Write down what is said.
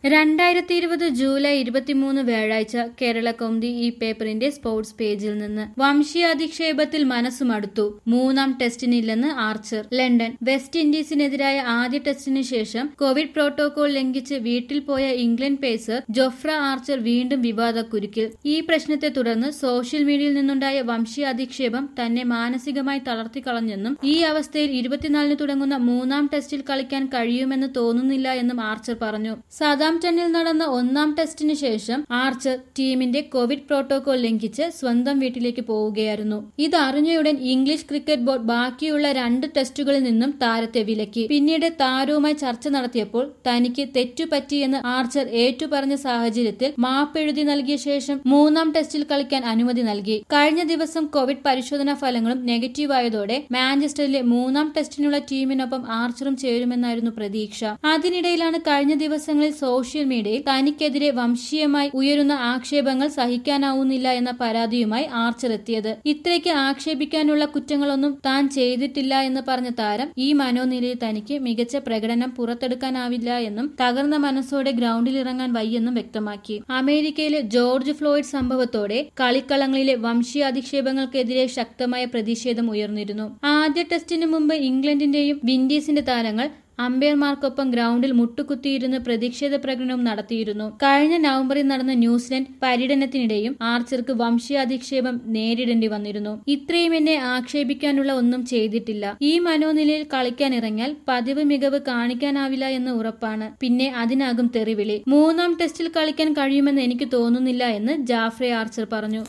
രണ്ടായിരത്തി ഇരുപത് ജൂലൈ ഇരുപത്തിമൂന്ന് വ്യാഴാഴ്ച കേരള കൗമുദി ഈ പേപ്പറിന്റെ സ്പോർട്സ് പേജിൽ നിന്ന് വംശീയാധിക്ഷേപത്തിൽ മനസ്സുമടുത്തു മൂന്നാം ടെസ്റ്റിനില്ലെന്ന് ആർച്ചർ ലണ്ടൻ വെസ്റ്റ് ഇൻഡീസിനെതിരായ ആദ്യ ടെസ്റ്റിന് ശേഷം കോവിഡ് പ്രോട്ടോകോൾ ലംഘിച്ച് വീട്ടിൽ പോയ ഇംഗ്ലണ്ട് പേസർ ജൊഫ്ര ആർച്ചർ വീണ്ടും വിവാദക്കുരുക്കിൽ ഈ പ്രശ്നത്തെ തുടർന്ന് സോഷ്യൽ മീഡിയയിൽ നിന്നുണ്ടായ വംശീയാധിക്ഷേപം തന്നെ മാനസികമായി തളർത്തിക്കളഞ്ഞെന്നും ഈ അവസ്ഥയിൽ ഇരുപത്തിനാലിന് തുടങ്ങുന്ന മൂന്നാം ടെസ്റ്റിൽ കളിക്കാൻ കഴിയുമെന്ന് തോന്നുന്നില്ല എന്നും ആർച്ചർ പറഞ്ഞു സതാംപ്ടണിൽ നടന്ന ഒന്നാം ടെസ്റ്റിന് ശേഷം ആർച്ചർ ടീമിന്റെ കോവിഡ് പ്രോട്ടോകോൾ ലംഘിച്ച് സ്വന്തം വീട്ടിലേക്ക് പോവുകയായിരുന്നു ഇത് അറിഞ്ഞയുടൻ ഇംഗ്ലീഷ് ക്രിക്കറ്റ് ബോർഡ് ബാക്കിയുള്ള രണ്ട് ടെസ്റ്റുകളിൽ നിന്നും താരത്തെ വിലക്കി പിന്നീട് താരവുമായി ചർച്ച നടത്തിയപ്പോൾ തനിക്ക് തെറ്റുപറ്റിയെന്ന് ആർച്ചർ ഏറ്റുപറഞ്ഞ സാഹചര്യത്തിൽ മാപ്പെഴുതി നൽകിയ ശേഷം മൂന്നാം ടെസ്റ്റിൽ കളിക്കാൻ അനുമതി നൽകി കഴിഞ്ഞ ദിവസം കോവിഡ് പരിശോധനാ ഫലങ്ങളും നെഗറ്റീവായതോടെ മാഞ്ചസ്റ്ററിലെ മൂന്നാം ടെസ്റ്റിനുള്ള ടീമിനൊപ്പം ആർച്ചറും ചേരുമെന്നായിരുന്നു പ്രതീക്ഷ അതിനിടയിലാണ് കഴിഞ്ഞ ദിവസങ്ങളിൽ സോഷ്യൽ മീഡിയയിൽ തനിക്കെതിരെ വംശീയമായി ഉയരുന്ന ആക്ഷേപങ്ങൾ സഹിക്കാനാവുന്നില്ല എന്ന പരാതിയുമായി ആർച്ചർ എത്തിയത് ഇത്രയ്ക്ക് ആക്ഷേപിക്കാനുള്ള കുറ്റങ്ങളൊന്നും താൻ ചെയ്തിട്ടില്ല എന്ന് പറഞ്ഞ താരം ഈ മനോനിലയിൽ തനിക്ക് മികച്ച പ്രകടനം പുറത്തെടുക്കാനാവില്ല എന്നും തകർന്ന മനസ്സോടെ ഗ്രൗണ്ടിൽ ഇറങ്ങാൻ വയ്യെന്നും വ്യക്തമാക്കി അമേരിക്കയിലെ ജോർജ് ഫ്ലോയിഡ് സംഭവത്തോടെ കളിക്കളങ്ങളിലെ വംശീയ അധിക്ഷേപങ്ങൾക്കെതിരെ ശക്തമായ പ്രതിഷേധം ഉയർന്നിരുന്നു ആദ്യ ടെസ്റ്റിന് മുമ്പ് ഇംഗ്ലണ്ടിന്റെയും വിൻഡീസിന്റെ താരങ്ങൾ അമ്പയർമാർക്കൊപ്പം ഗ്രൗണ്ടിൽ മുട്ടുകുത്തിയിരുന്ന് പ്രതിഷേധ പ്രകടനവും നടത്തിയിരുന്നു കഴിഞ്ഞ നവംബറിൽ നടന്ന ന്യൂസിലൻഡ് പര്യടനത്തിനിടെയും ആർച്ചർക്ക് വംശീയാധിക്ഷേപം നേരിടേണ്ടി വന്നിരുന്നു ഇത്രയും എന്നെ ആക്ഷേപിക്കാനുള്ള ഒന്നും ചെയ്തിട്ടില്ല ഈ മനോനിലയിൽ കളിക്കാൻ ഇറങ്ങിയാൽ പതിവ് മികവ് കാണിക്കാനാവില്ല എന്ന് ഉറപ്പാണ് പിന്നെ അതിനാകും തെറിവിളി മൂന്നാം ടെസ്റ്റിൽ കളിക്കാൻ കഴിയുമെന്ന് എനിക്ക് തോന്നുന്നില്ല എന്ന് ജാഫ്രെ ആർച്ചർ പറഞ്ഞു